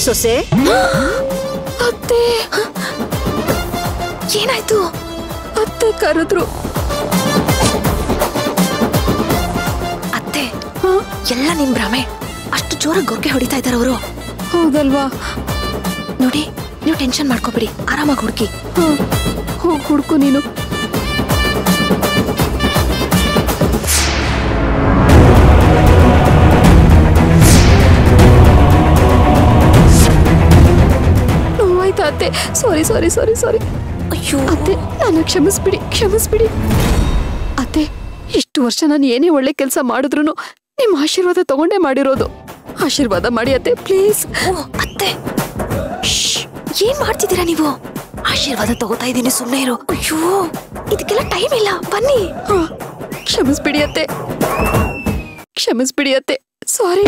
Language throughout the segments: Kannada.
ಸೊಸೆ ಅತ್ತೆ ಏನಾಯ್ತು ಅತ್ತೆ ಕರೆದ್ರು ಅತ್ತೆ ಎಲ್ಲ ನಿಮ್ ಭ್ರಮೆ ಅಷ್ಟು ಜೋರಾಗಿ ಗೊರ್ಕೆ ಹೊಡಿತಾ ಇದಾರೆ ಅವರು ಹೌದಲ್ವಾ ನೋಡಿ ನೀವು ಟೆನ್ಷನ್ ಮಾಡ್ಕೋಬಿಡಿ ಆರಾಮಾಗಿ ಹುಡುಕಿ ಹಾ, ಹೋಗ್ ಹುಡ್ಕು ನೀನು ನೋವಾಯ್ತಾ ಅತ್ತೆ ಸಾರಿ ಸಾರಿ ಸಾರಿ ಸಾರಿ ಅಯ್ಯೋ ಅತ್ತೆ ನನ್ನ ಕ್ಷಮಿಸ್ಬಿಡಿ ಕ್ಷಮಿಸ್ಬಿಡಿ ಅತ್ತೆ ಇಷ್ಟು ವರ್ಷ ನಾನು ಏನೇ ಒಳ್ಳೆ ಕೆಲಸ ಮಾಡಿದ್ರು ನಿಮ್ಮ ಆಶೀರ್ವಾದ ತಗೊಂಡೇ ಮಾಡಿರೋದು ಆಶೀರ್ವಾದ ಮಾಡಿ ಅತ್ತೆ ಪ್ಲೀಸ್ ಓ ಅತ್ತೆ ಶ್ಶ್, ಏನ್ ಮಾಡ್ತಿದ್ದೀರಾ ನೀವು ಆಶೀರ್ವಾದ ತಗೋತಾ ಇದ್ದೀನಿ ಸುಮ್ಮನೆ ಇರು ಅಯ್ಯೋ ಇದಕ್ಕೆಲ್ಲ ಟೈಮ್ ಇಲ್ಲ ಬನ್ನಿ ಕ್ಷಮಿಸ್ಬಿಡಿ ಅತ್ತೆ ಕ್ಷಮಿಸ್ಬಿಡಿ ಅತ್ತೆ ಸಾರಿ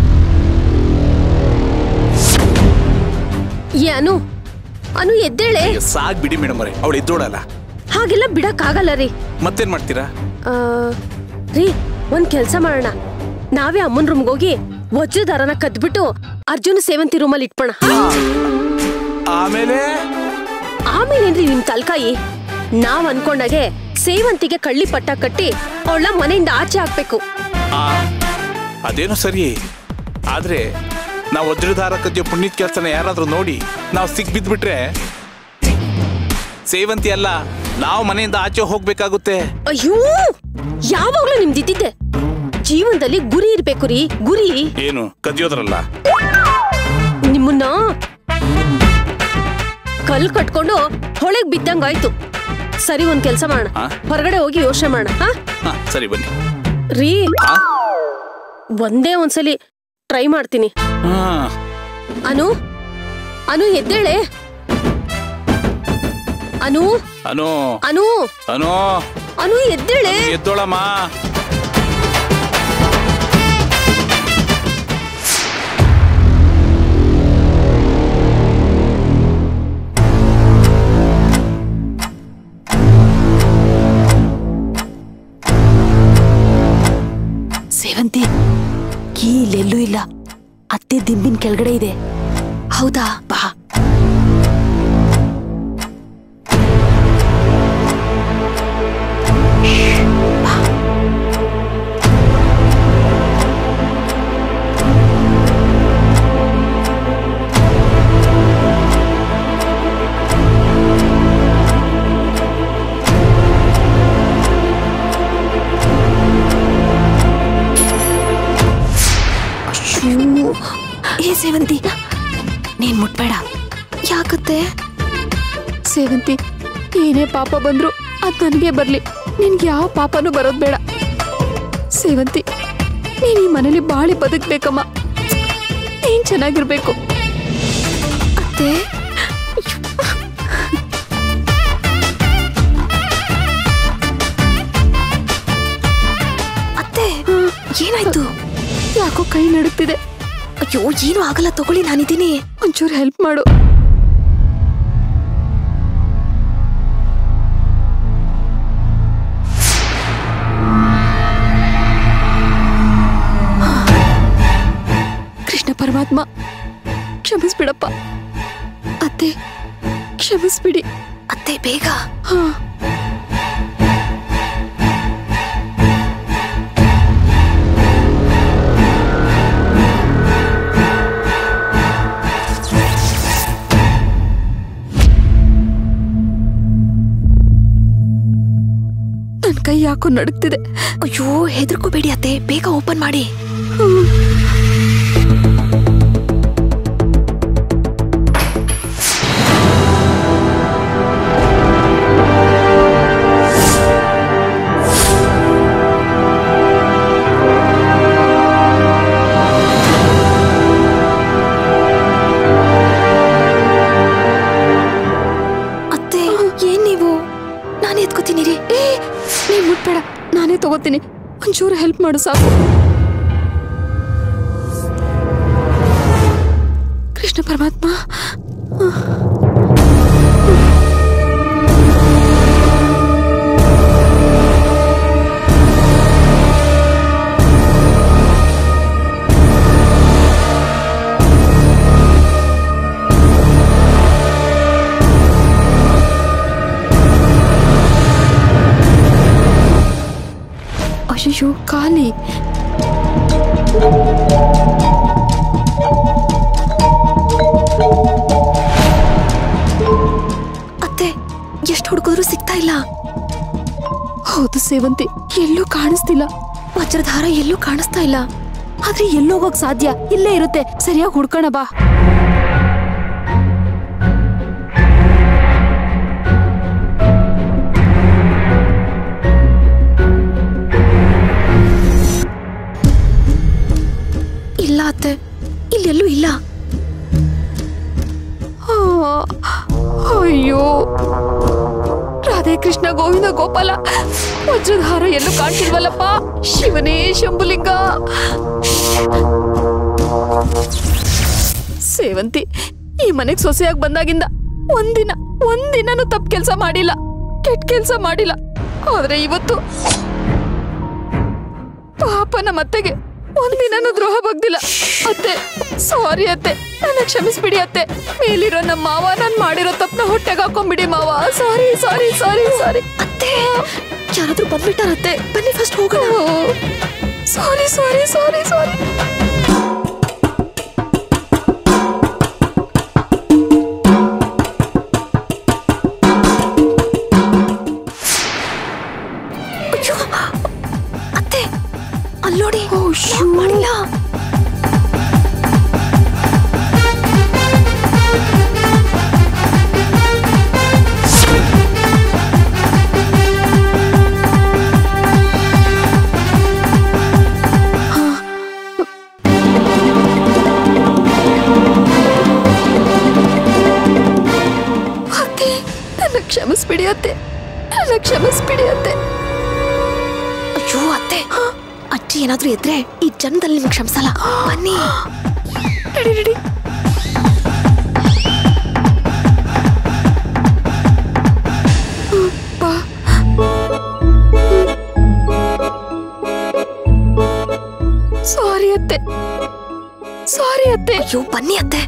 ಏ ಅನು ಅನು ಎದ್ದೇಳೆ ಸಾಕ್ ಬಿಡಿ ಮೇಡಮ್ ಅವರೇ ಅವಳು ಎದ್ದೋಳಲ್ಲ ಹಾಗೆಲ್ಲ ಬಿಡಕ್ಕಾಗಲ್ಲ ರೀ ಮತ್ತೇನ್ ಮಾಡ್ತೀರಾ ಆ, ರೀ ಒಂದ್ ಕೆಲ್ಸ ಮಾಡೋಣ ನಾವೇ ಅಮ್ಮನ್ ರೂಮ್ಗೆ ಹೋಗಿ ವಜ್ರ ದಾರನ ಕದ್ಬಿಟ್ಟು ಅರ್ಜುನ ಸೇವಂತಿ ರೂಮಲ್ಲಿ ಇಟ್ಪೋಣ ಆಮೇಲೆ ಆಮೇಲೇನ್ರಿ ನಿಮ್ ತಲ್ಕಾಯಿ ನಾವ್ ಅನ್ಕೊಂಡಾಗೆ ಸೇವಂತಿಗೆ ಕಳ್ಳಿ ಪಟ್ಟ ಕಟ್ಟಿ ಅವಳ ಮನೆಯಿಂದ ಆಚೆ ಹಾಕ್ಬೇಕು ಆ, ಅದೇನೋ ಸರಿ ಆದ್ರೆ ನಾವು ವಜ್ರಧಾರ ಕದ್ಯೋ ಪುಣ್ಯದ ಕೆಲಸನ ಯಾರಾದ್ರೂ ನೋಡಿ ನಾವು ಸಿಕ್ ಬಿದ್ಬಿಟ್ರೆ ಸೇವಂತಿ ಅಲ್ಲ ನಾವು ಮನೆಯಿಂದ ಆಚೆ ಹೋಗ್ಬೇಕಾಗುತ್ತೆ ಅಯ್ಯೋ ಯಾವಾಗ್ಲೂ ನಿಮ್ದಿದ್ದಿದ್ದೆ ಜೀವನದಲ್ಲಿ ಗುರಿ ಇರ್ಬೇಕು ರೀ ಗುರಿ ಏನು ಕದಿಯೋದ್ರಲ್ಲ ನಿಮ್ಮನ್ನ ಕಲ್ ಕಟ್ಕೊಂಡು ಹೊಳೆಗ್ ಬಿದ್ದಂಗಾಯ್ತು ಸರಿ ಒಂದ್ ಕೆಲ್ಸ ಮಾಡೋಣ ಆ? ಹೊರಗಡೆ ಹೋಗಿ ಯೋಚನೆ ಮಾಡೋಣ ಹಾ ಹಾ ಸರಿ ಬನ್ನಿ ರೀ ಆ? ಒಂದೇ ಒಂದ್ಸಲಿ ಟ್ರೈ ಮಾಡ್ತೀನಿ ಹಾ ಅನು ಅನು ಎದ್ದೇಳೆ ಅನು ಅನು ಅನು ಅನು ಅನು ಎದ್ದೇಳೆ ಎದ್ದೋಳಮ್ಮ ಸೇವಂತಿ ಕೀ ಇಲ್ಲೆಲ್ಲೂ ಇಲ್ಲ ಅತ್ತೆ ದಿಂಬಿನ ಕೆಳಗಡೆ ಇದೆ ಹೌದಾ ಬಾ ಬಾ. ಅಯ್ಯೋ. ಏ ಸೇವಂತಿ ನೀನ್ ಮುಟ್ಬೇಡ ಯಾಕತ್ತೆ ಸೇವಂತಿ ಏನೇ ಪಾಪ ಬಂದ್ರು ಅದ್ ನನಗೆ ಬರ್ಲಿ ನಿನ್ಗೆ ಯಾವ ಪಾಪನೂ ಬರೋದ್ ಬೇಡ ಸೇವಂತಿ ನೀನ್ ಈ ಮನೇಲಿ ಬಾಳಿ ಬದುಕ್ಬೇಕಮ್ಮ ನೀನ್ ಚೆನ್ನಾಗಿರ್ಬೇಕು ಅತ್ತೆ ಅತ್ತೆ ಏನಾಯ್ತು ಯಾಕೋ ಕೈ ನಡುಕ್ತಿದೆ ಅಯ್ಯೋ ಏನು ಆಗಲ್ಲ ತಗೊಳ್ಳಿ ನಾನಿದ್ದೀನಿ ಒಂಚೂರು ಹೆಲ್ಪ್ ಮಾಡು ಕೃಷ್ಣ ಪರಮಾತ್ಮ ಕ್ಷಮಿಸ್ಬಿಡಪ್ಪ ಅತ್ತೆ ಕ್ಷಮಿಸ್ಬಿಡಿ ಅತ್ತೆ ಬೇಗ ಹಾ ನನ್ ಕೈ ಯಾಕೋ ನಡುಕ್ತಿದೆ ಅಯ್ಯೋ ಹೆದರ್ಕೋಬೇಡಿ ಅತ್ತೆ ಬೇಗ ಓಪನ್ ಮಾಡಿ ಅತ್ತೆ ಏನ್ ನೀವು ನಾನು ಎತ್ಕೋತೀನಿ ರೀ ಏ ನೀ ಮುಟ್ಬೇಡ ನಾನೇ ತಗೋತೀನಿ ಒಂಚೂರು ಹೆಲ್ಪ್ ಮಾಡು ಸಾಕು ಕೃಷ್ಣ ಪರಮಾತ್ಮ ಹೌದು ಸೇವಂತಿ ಎಲ್ಲೂ ಕಾಣಿಸ್ತಿಲ್ಲ ವಜ್ರಧಾರ ಎಲ್ಲೂ ಕಾಣಿಸ್ತಾ ಇಲ್ಲ ಆದ್ರೆ ಎಲ್ಲೋಗೋಕ್ ಸಾಧ್ಯ ಇಲ್ಲೇ ಇರುತ್ತೆ ಸರಿಯಾಗಿ ಹುಡ್ಕೋಣ ಬಾ ಇಲ್ಲ ಅತ್ತೆ ಇಲ್ಲೆಲ್ಲೂ ಇಲ್ಲ ಆ, ಅಯ್ಯೋ ರಾಧೆ ಕೃಷ್ಣ ಗೋವಿಂದ ಗೋಪಾಲ ವಜ್ರಧಾರ ಎಲ್ಲೂ ಕಾಣ್ತಿಲ್ವಲ್ಲಪ್ಪ ಶಿವನೇ ಶಂಭುಲಿಂಗ ಸೇವಂತಿ ಈ ಮನೆಗ್ ಸೊಸೆಯಾಗಿ ಬಂದಾಗಿಂದ ಒಂದಿನ ಒಂದಿನನೂ ತಪ್ಪು ಕೆಲಸ ಮಾಡಿಲ್ಲ ಕೆಟ್ಟ ಕೆಲಸ ಮಾಡಿಲ್ಲ ಆದ್ರೆ ಇವತ್ತು ಪಾಪ ನಮ್ಮ ಅತ್ತೆಗೆ ಒಂದಿನನೂ ದ್ರೋಹ ಬಗ್ದಿಲ್ಲ ಅತ್ತೆ ಸಾರಿ ಅತ್ತೆ ನನ್ನ ಕ್ಷಮಿಸ್ಬಿಡಿ ಅತ್ತೆ ಮೇಲಿರೋ ನಮ್ಮ ಮಾವ ನಾನ್ ಮಾಡಿರೋ ತಪ್ಪನ ಹೊಟ್ಟೆಗೆ ಹಾಕೊಂಡ್ಬಿಡಿ ಮಾವ ಸಾರಿ ಸಾರಿ ಸಾರಿ ಸಾರಿ ಅತ್ತೆ ಯಾರಾದ್ರೂ ಬಂದ್ಬಿಟ್ಟಾರತ್ತೆ ಬನ್ನಿ ಫಸ್ಟ್ ಹೋಗೋಣ ಸಾರಿ ಸಾರಿ ಸಾರಿ ಸಾರಿ ಅಯ್ಯೋ ಅತ್ತೆ ಅಲ್ಲೋಡಿ ಓ, ನಾನ್ ಶೂ. ಮಾಡಿಲ್ಲ ಅತ್ತೆ ನನ್ನ ಕ್ಷಮಿಸ್ಬಿಡಿ ಅತ್ತೆ ನನ್ನ ಕ್ಷಮಿಸ್ಬಿಡಿ ಅತ್ತೆ ಅಯ್ಯೋ ಅತ್ತೆ ಅಜ್ಜಿ ಏನಾದ್ರೂ ಇದ್ರೆ ಈ ಜನ್ಮದಲ್ಲಿ ನಿಮ್ಗೆ ಕ್ಷಮಿಸಲ್ಲ ಬನ್ನಿ ನಡಿ ನಡಿ ಬಾ ಸಾರಿ ಅತ್ತೆ ಸಾರಿ ಅತ್ತೆ ಅಯ್ಯೋ ಬನ್ನಿ ಅತ್ತೆ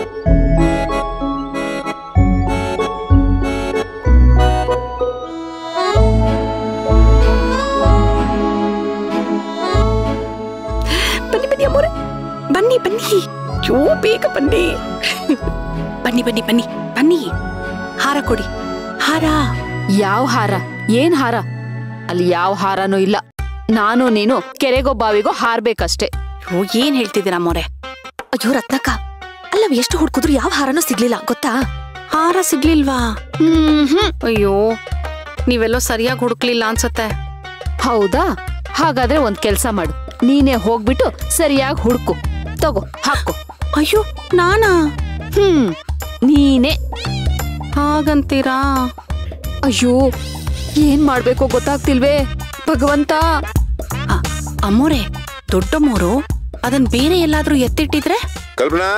ಬನ್ನಿ ಬನ್ನಿ ಅಮ್ಮೋರೆ ಬನ್ನಿ ಬನ್ನಿ ಅಯ್ಯೋ ಬೇಗ ಬನ್ನಿ ಬನ್ನಿ ಬನ್ನಿ ಬನ್ನಿ ಬನ್ನಿ ಹಾರ ಕೊಡಿ ಹಾರ ಯಾವ ಹಾರ ಏನ್ ಹಾರ ಅಲ್ಲಿ ಯಾವ ಹಾರನೂ ಇಲ್ಲ ನಾನು ನೀನು ಕೆರೆಗೋ ಬಾವಿಗೋ ಹಾರ್ಬೇಕಷ್ಟೇ ಅಯ್ಯೋ ಏನ್ ಹೇಳ್ತಿದ್ದೀರಾ ಅಮ್ಮೋರೆ ಅಯ್ಯೋ ರತ್ನಕ್ಕ ಅಲ್ಲ ಎಷ್ಟು ಹುಡ್ಕುದ್ರು ಯಾವ ಹಾರನೂ ಸಿಗ್ಲಿಲ್ಲ ಗೊತ್ತಾ ಹಾರ ಸಿಗ್ಲಿಲ್ವಾ ಹ್ಮ್ ಹ್ಮ್ ಅಯ್ಯೋ ನೀವೆಲ್ಲೋ ಸರಿಯಾಗಿ ಹುಡುಕ್ಲಿಲ್ಲ ಅನ್ಸತ್ತೆ ಹೌದಾ ಹಾಗಾದ್ರೆ ಒಂದ್ ಕೆಲ್ಸ ಮಾಡು ನೀನೇ ಹೋಗ್ಬಿಟ್ಟು ಸರಿಯಾಗಿ ಹುಡ್ಕು ತಗೋ ಹಾಕು ಅಯ್ಯೋ ನಾನಾ ಹ್ಮ್ ನೀನೇ ಹಾಗಂತೀರಾ ಅಯ್ಯೋ ಏನ್ ಮಾಡ್ಬೇಕೋ ಗೊತ್ತಾಗ್ತಿಲ್ವೇ ಭಗವಂತ ಅ- ಅಮ್ಮೋರೆ ದೊಡ್ಡಮ್ಮೋರು ಅದನ್ ಬೇರೆ ಎಲ್ಲಾದ್ರೂ ಎತ್ತಿಟ್ಟಿದ್ರೆ ಕಲ್ಪನಾ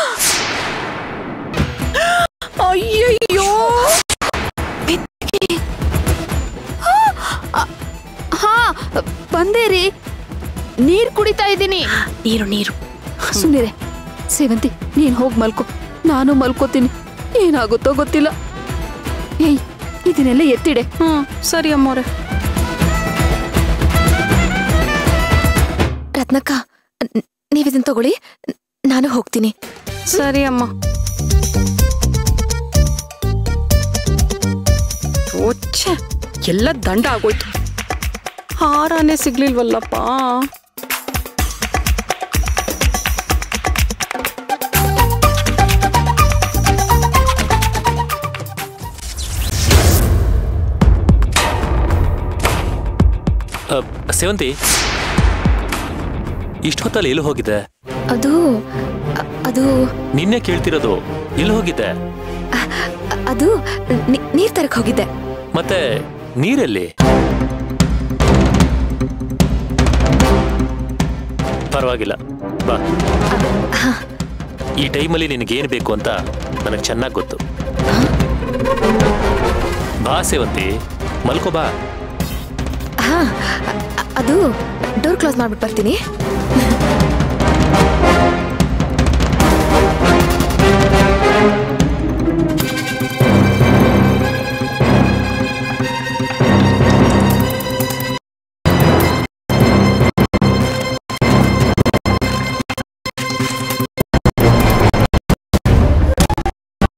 ಅಯ್ಯಯ್ಯೋ ಹಾ ಬಂದೆ ರೀ ನೀರ್ ಕುಡಿತಾ ಇದ್ದೀನಿ ನೀರು ನೀರು ಸುಮ್ಮನೆ ಸೇವಂತಿ ನೀನ್ ಹೋಗ್ ಮಲ್ಕೋ ನಾನು ಮಲ್ಕೋತೀನಿ ಏನಾಗುತ್ತೋ ಗೊತ್ತಿಲ್ಲ ಏಯ್ ಇದನ್ನೆಲ್ಲ ಎತ್ತಿಡೆ ಹ್ಮ್ ಸರಿ ಅಮ್ಮೋರೆ ರತ್ನಕ್ಕ ನ್- ನೀವಿದನ್ ತಗೊಳ್ಳಿ ನ್- ನಾನು ಹೋಗ್ತೀನಿ ಸರಿ ಅಮ್ಮ ಓಚ್ಚೆ ಎಲ್ಲ ದಂಡ ಆಗೋಯ್ತು ಹಾರನೇ ಸಿಗ್ಲಿಲ್ವಲ್ಲಪ್ಪ ಅ, ಸೇವಂತಿ ಇಷ್ಟೊತ್ತಲ್ಲಿ ಎಲ್ಲಿ ಹೋಗಿದೆ ಅದು ಅ- ಅದು ನಿನ್ನೆ ಕೇಳ್ತಿರೋದು ಎಲ್ಲಿ ಹೋಗಿದ್ದೆ ಅ- ಅದು ನಿ- ನೀರ್ ತರಕ್ ಹೋಗಿದ್ದೆ ಮತ್ತೆ ನೀರೆಲ್ಲಿ ಪರವಾಗಿಲ್ಲ ಬಾ ಈ ಟೈಮಲ್ಲಿ ನಿನಗೇನು ಬೇಕು ಅಂತ ನನಗೆ ಚೆನ್ನಾಗಿ ಗೊತ್ತು ಬಾ ಸೇವಂತಿ ಮಲ್ಕೋ ಬಾ ಹಾ ಅ- ಅ- ಅದು ಡೋರ್ ಕ್ಲೋಸ್ ಮಾಡ್ಬಿಟ್ಟು ಬರ್ತೀನಿ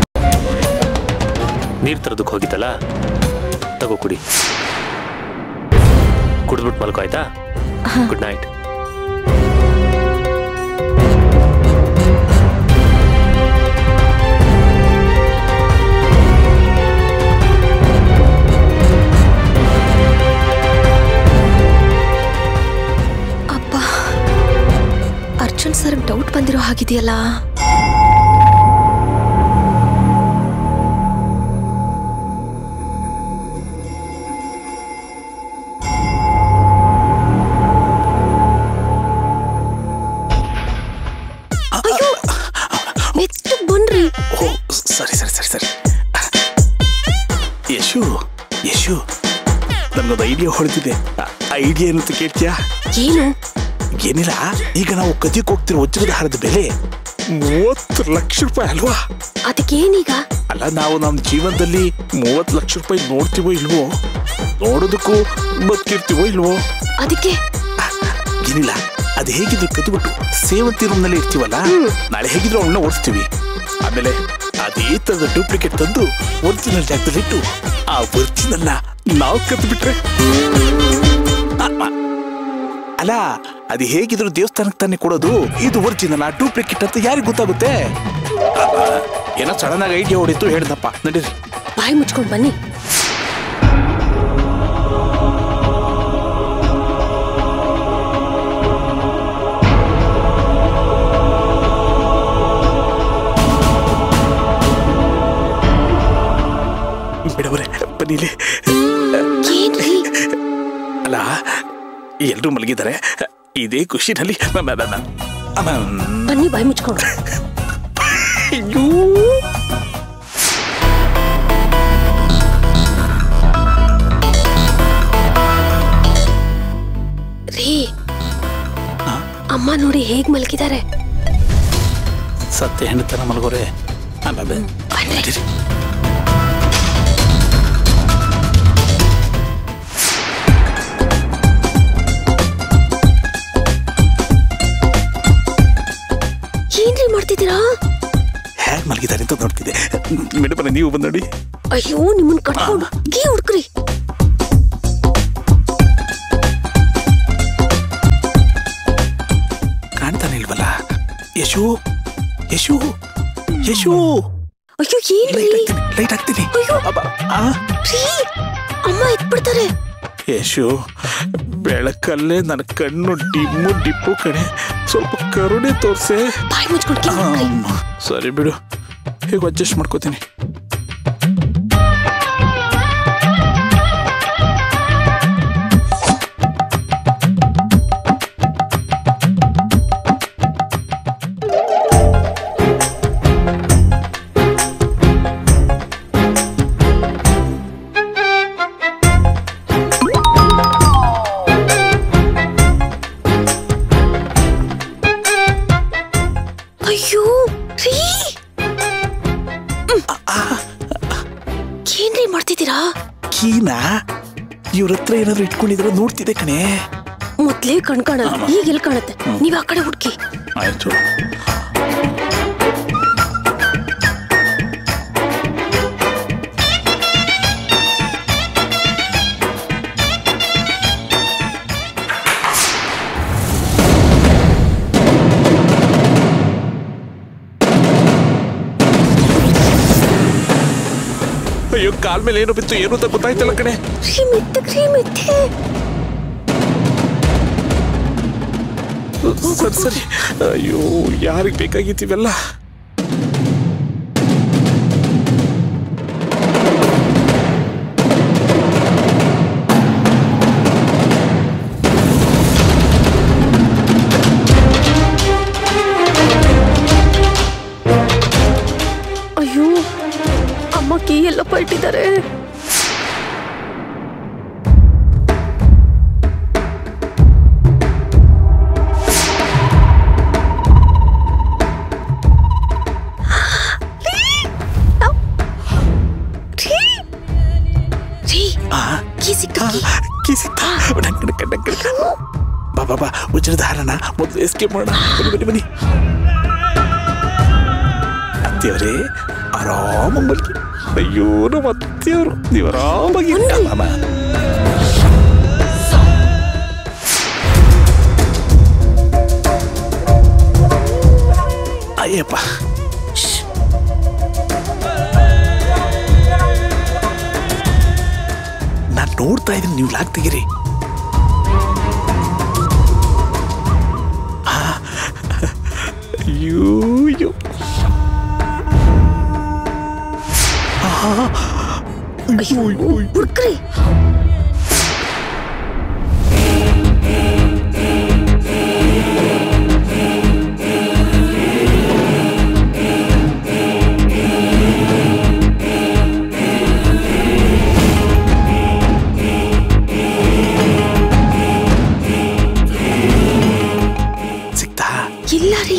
ನೀರು ತರೋದಕ್ಕೆ ಹೋಗಿದ್ದಲ್ಲ ತಗೋ ಕುಡಿ ಕುಡಿದ್ಬಿಟ್ಟು ಮಲ್ಕೋ ಆಯ್ತಾ ಗುಡ್ ನೈಟ್ ಅಪ್ಪ ಅರ್ಜುನ್ ಸರ್ ಡೌಟ್ ಬಂದಿರೋ ಹಾಗಿದೆಯಲ್ಲ ಮೆತ್ತು ಬನ್ರಿ ಓ ಸರಿ ಸರಿ ಸರಿ ಸರಿ ಯಶು ಯಶು ನನ್ಗೊಂದು ಐಡಿಯಾ ಹೊಳೆದಿದೆ ಐಡಿಯಾ ಏನಂತ ಕೇಳ್ತೀಯಾ ಏನು ಏನಿಲ್ಲ ಈಗ ನಾವು ಕದಿಯಕ್ಕೆ ಹೋಗ್ತಿರೋ ವಜ್ರದ ಹಾರದ ಬೆಲೆ ಮೂವತ್ತು ಲಕ್ಷ ರೂಪಾಯಿ ಅಲ್ವಾ ಅದಕ್ಕೇನೀಗ ಅಲ್ಲ ನಾವು ನಮ್ಮ ಜೀವನದಲ್ಲಿ ಮೂವತ್ತು ಲಕ್ಷ ರೂಪಾಯಿ ನೋಡ್ತೀವೋ ಇಲ್ವೋ ನೋಡೋದಕ್ಕೂ ಬದುಕಿರ್ತೀವೋ ಇಲ್ವೋ ಅದಕ್ಕೆ ಏನಿಲ್ಲ ಅದು ಹೇಗಿದ್ರು ಕದ್ಬಿಟ್ಟು ಸೇವಂತಿ ರೂಮ್ನಲ್ಲಿ ಇರ್ತೀವಲ್ಲ ನಾಳೆ ಹೇಗಿದ್ರು ಅವಳನ್ನ ಓಡಿಸ್ತೀವಿ ಆಮೇಲೆ ಅದೇ ತರದ ಡೂಪ್ಲಿಕೇಟ್ ತಂದು ಒರಿಜಿನಲ್ ಜಾಗದಲ್ಲಿ ಇಟ್ಟು ಆ ಒರಿಜಿನಲ್ನ ನಾವು ಕದ್ಬಿಟ್ರೆ ಆ, ಆ. ಅಲ್ಲ ಅದು ಹೇಗಿದ್ರು ದೇವಸ್ಥಾನಕ್ಕೆ ತಾನೇ ಕೊಡೋದು ಇದು ಒರಿಜಿನಲ್ ಆ ಡೂಪ್ಲಿಕೇಟ್ ಅಂತ ಯಾರಿಗೆ ಗೊತ್ತಾಗುತ್ತೆ ಆ, ಆ, ಏನೋ ಸಡನ್ ಆಗಿ ಐಡಿಯಾ ಹೊಡಿತು ಹೇಳ್ದಪ್ಪ ನಡೀರಿ ಬಾಯಿ ಮುಚ್ಕೊಂಡ್ ಬನ್ನಿ ಬಿಡವರೆ ಬನ್ನಿಲಿ ಏನ್ರಿ ಅಲ್ಲ ಎಲ್ರೂ ಮಲಗಿದ್ದಾರೆ ಇದೇ ಖುಷಿನಲ್ಲಿ ಮ- ಮ- ಮ- ಮ- ಅಮ್ಮ, ಬನ್ನಿ ಬಾಯಿ ಮುಚ್ಕೊಂಡು ಅಯ್ಯೋ ರೀ ಅಮ್ಮ ನೋಡಿ ಹೇಗ್ ಮಲಗಿದ್ದಾರೆ ಸತ್ಯ ಹೆಣ್ಣತನ ಮಲಗೋರೆ ಅಲ್ಲ ಬೆ- ಬನ್ನಿ. ನಡೀರಿ. ಏನ್ರಿ ಮಾಡ್ತಿದ್ದೀರಾ ಹೇಗ್ ಮಲಗಿದ್ದಾರೆ ಅಂತ ನೋಡ್ತಿದ್ದೆ ಮೇಡಮ್ ನೀವು ಬಂದು ನೋಡಿ ಅಯ್ಯೋ ನಿಮ್ಮನ್ ಕಟ್ಕೊಂಡು ಕೀ ಹುಡ್ಕ್ರಿ ಕಾಣ್ತಾನೆ ಇಲ್ವಲ್ಲ ಯಶು ಯಶು ಯಶು ಅಯ್ಯೋ ಏನ್ರಿ ಲೈಟ್ ಹಾಕ್ತೀನಿ ಲೈಟ್ ಹಾಕ್ತೀನಿ ಅಯ್ಯೋ. ಅಬ್ಬ, ಆ? ರೀ ಅಮ್ಮ ಎತ್ಬಿಡ್ತಾರೆ ಯಶು ಬೆಳಕಲ್ಲೇ ನನ್ನ ಕಣ್ಣು ಡಿಮ್ಮು ಡಿಪ್ಪು ಕಣೆ ಸ್ವಲ್ಪ ಕರುಣೆ ತೋರ್ಸೆ ಬಾಯಿ ಮುಚ್ಕೊಂಡು ಕೀ ಹುಡ್ಕ್ರಿ ಆಮ್, ಸರಿ ಬಿಡು ಹೇಗೆ ಅಡ್ಜಸ್ಟ್ ಮಾಡ್ಕೋತೀನಿ ಅಯ್ಯೋ ರೀ ಏನ್ರಿ ಮಾಡ್ತಿದ್ದೀರಾ ಕೀನಾ ಇವ್ರ ಹತ್ರ ಏನಾದ್ರು ಇಟ್ಕೊಂಡಿದ್ರೆ ನೋಡ್ತಿದ್ದೆ ಕಣೆ ಮೊದ್ಲೇ ಕಣ್ಕಾಣ ಈಗ ಎಲ್ಲಿ ಕಾಣತ್ತೆ ನೀವ್ ಆ ಕಡೆ ಹುಡ್ಕಿ ಆಯ್ತು ಅಯ್ಯೋ ಕಾಲ್ ಮೇಲೆ ಏನು ಬಿತ್ತು ಏನು ಅಂತ ಗೊತ್ತಾಯ್ತಲ್ಲ ಕಣೆ ರೀ ಮೆತ್ತಗ್ ರೀ ಮೆತ್ತೆ ಸರಿ ಸರಿ ಅಯ್ಯೋ ಯಾರಿಗೆ ಬೇಕಾಗಿತ್ತೀವೆಲ್ಲ ಅಯ್ಯೋ ಅಮ್ಮ ಕೀ ಎಲ್ಲಪ್ಪ ಇಟ್ಟಿದ್ದಾರೆ ರೀ ರೀ ಆ ಕೀ ಸಿಕ್ತು ಕೀ ಕಿಸಿತ ಡಂಕಡ ಡಂಕಡ ಬಾ ಬಾ ಬಾ ವಜ್ರದ ಹಾರನ ಮೊದಲು ಎಸ್ಕೇಪ್ ಮಾಡೋಣ ಬನ್ನಿ ಬನ್ನಿ ಬನ್ನಿ ಅತ್ತೆಯವರೇ ಆರಾಮಾಗಿ ಮಲ್ಗಿ ಅಯ್ಯೋ ನಮ್ಮ ಅತ್ತೆಯವರು ನೀವು ಆರಾಮಾಗಿ ಮಾಮ ಇದ್ರೆ ನೀವು ಲಾಕ್ ತೆಗೀರಿ ಆ, ಅಯ್ಯೋ ಅಯ್ಯೋ ಆ, ಅಯ್ಯೋ ಅಯ್ಯೋ ಅಯ್ಯೋ. ಹುಡ್ಕ್ರಿ ಸಿಕ್ತಾ ಇಲ್ಲ ರೀ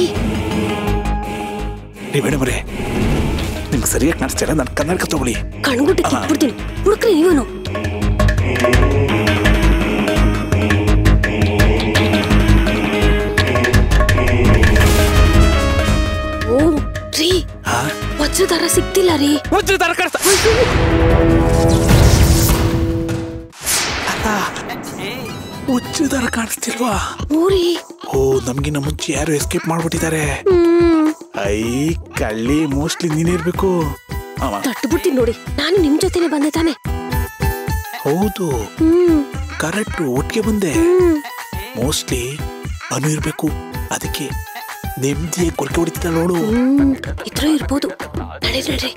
ರೀ ಮೇಡಮ್ ಅವರೇ ನಿಮ್ಗೆ ಸರಿಯಾಗಿ ಕಾಣಿಸ್ತಿಲ್ಲ ನಾನು ಕನ್ನಡಕ ತಗೊಳ್ಳಿ ಕಣ್ಗುಡ್ಡೆ ಕಿತ್ಬಿಡ್ತೀನಿ ಹುಡುಕ್ರಿ ನೀವನು ಓ ರೀ ಹಾ ವಜ್ರದಾರ ಸಿಕ್ತಿಲ್ಲ ರೀ ವಜ್ರ ದಾರ ಕಾಣಿಸ್ತಾ ಅಲ್ಲ ವಜ್ರ ದಾರ ಕಾಣಿಸ್ತಿಲ್ವಾ ಊರಿ ಓ ನಮ್ಗಿನ್ನ ಮುಂಚೆ ಯಾರು ಎಸ್ಕೇಪ್ ಮಾಡ್ಬಿಟ್ಟಿದ್ದಾರೆ ಐ ಕಳ್ಳಿ ಮೋಸ್ಟ್ಲಿ ನೀನೇ ಇರ್ಬೇಕು ಅವ ತಟ್ಬಿಡ್ತೀನಿ ನೋಡಿ ನಾನು ನಿಮ್ ಜೊತೆನೆ ಬಂದೆ ತಾನೆ ಹೌದು ಹ್ಮ್ ಕರೆಕ್ಟ್ ಒಟ್ಟಿಗೆ ಬಂದೆ ಮೋಸ್ಟ್ಲಿ ಅನು ಇರ್ಬೇಕು ಅದಕ್ಕೆ ನೆಮ್ಮದಿಯಾಗಿ ಕೊರಕೆ ಹೊಡಿತಿದ್ದ ನೋಡು ಹ್ಮ್ ಇದ್ರೂ ಇರ್ಬೋದು ನಡಿ ನಡ್ರಿ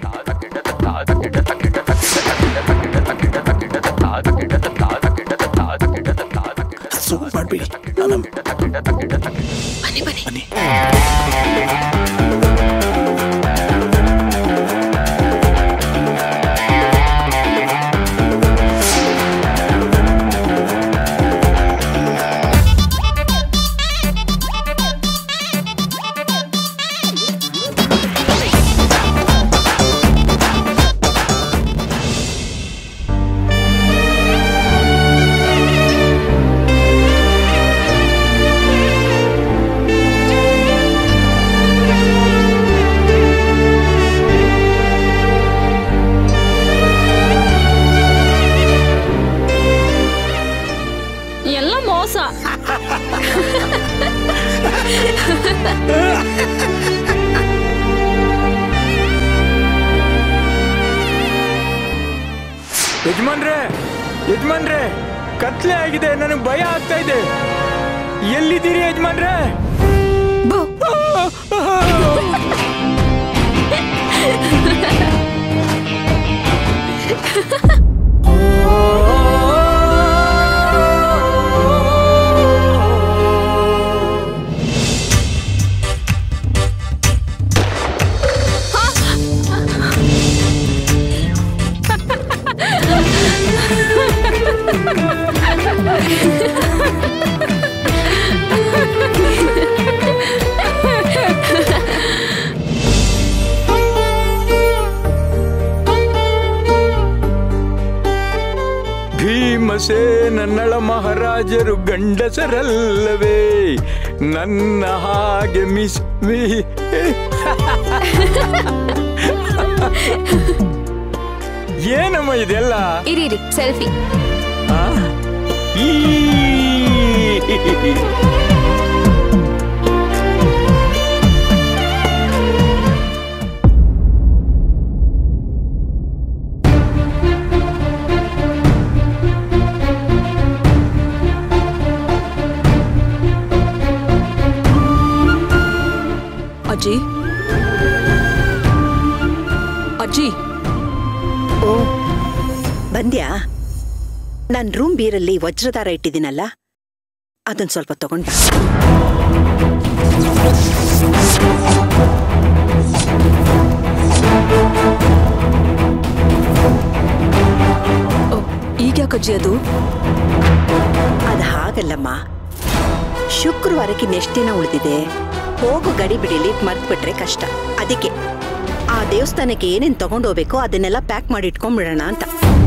ಸುಮ್ ಮಾಡ್ಬೇಡಿ ನಾನು ಬನ್ನಿ ಬನ್ನಿ ಬನ್ನಿ ಎಲ್ಲ ಮೋಸ ಯಜಮಾನ್ರೆ ಯಜಮಾನ್ರೆ ಕತ್ಲೆ ಆಗಿದೆ ನನಗೆ ಭಯ ಆಗ್ತಾ ಇದೆ ಎಲ್ಲಿದ್ದೀರಿ ಯಜಮಾನ್ರೆ ಭೀಮಸೇನನ್ನಳ ಮಹಾರಾಜರು ಗಂಡಸರಲ್ಲವೇ ನನ್ನ ಹಾಗೆ ಮಿಸ್ ಮಿ ಏನಮ್ಮ ಇದೆಲ್ಲ ಇರಿ ಇರಿ ಸೆಲ್ಫಿ ಆ? ಈ ಅಜ್ಜಿ ಅಜ್ಜಿ ಓ ಬಂದ್ಯಾ ನನ್ ರೂಮ್ ಬೀರಲ್ಲಿ ವಜ್ರದಾರ ಇಟ್ಟಿದ್ದೀನಲ್ಲ ಅದನ್ ಸ್ವಲ್ಪ ತಗೊಂಡ ಈಗ ಯಾಕಜ್ಜಿ ಅದು ಅದ್ ಹಾಗಲ್ಲಮ್ಮ ಶುಕ್ರವಾರಕ್ಕೆ ಇನ್ನೆಷ್ಟ್ ದಿನ ಉಳಿದಿದೆ ಹೋಗೋ ಗಡಿ ಬಿಡಿಲಿ ಮರ್ತ್ಬಿಟ್ರೆ ಕಷ್ಟ ಅದಕ್ಕೆ ಆ ದೇವಸ್ಥಾನಕ್ಕೆ ಏನೇನ್ ತಗೊಂಡೋಗ್ಬೇಕೋ ಅದನ್ನೆಲ್ಲ ಪ್ಯಾಕ್ ಮಾಡಿ ಇಟ್ಕೊಂಡ್ಬಿಡೋಣ ಅಂತ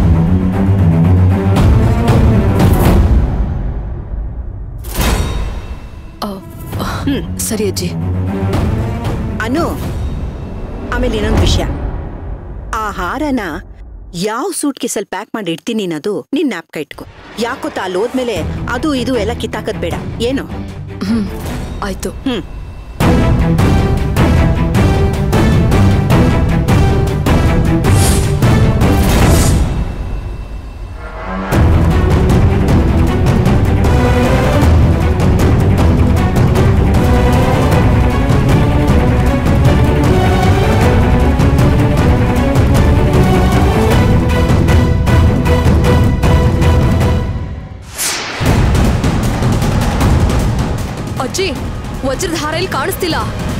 ಸರಿ ಅಜ್ಜಿ ಅನು ಆಮೇಲೆ ಇನ್ನೊಂದು ವಿಷಯ ಆ ಹಾರನ ಯಾವ ಸೂಟ್ ಕೇಸಲ್ಲಿ ಪ್ಯಾಕ್ ಮಾಡಿ ಇಡ್ತೀನಿ ಅನ್ನೋದು ನಿನ್ ಜ್ಞಾಪಕ ಇಟ್ಕೊ ಯಾಕೊತ್ತ ಅಲ್ಲಿ ಹೋದ್ಮೇಲೆ ಅದು ಇದು ಎಲ್ಲ ಕಿತ್ತಾಕದ್ ಬೇಡ ಏನು ಆಯ್ತು ಹ್ಮ್ ಕಾಣಿಸ್ತಿಲ್ಲ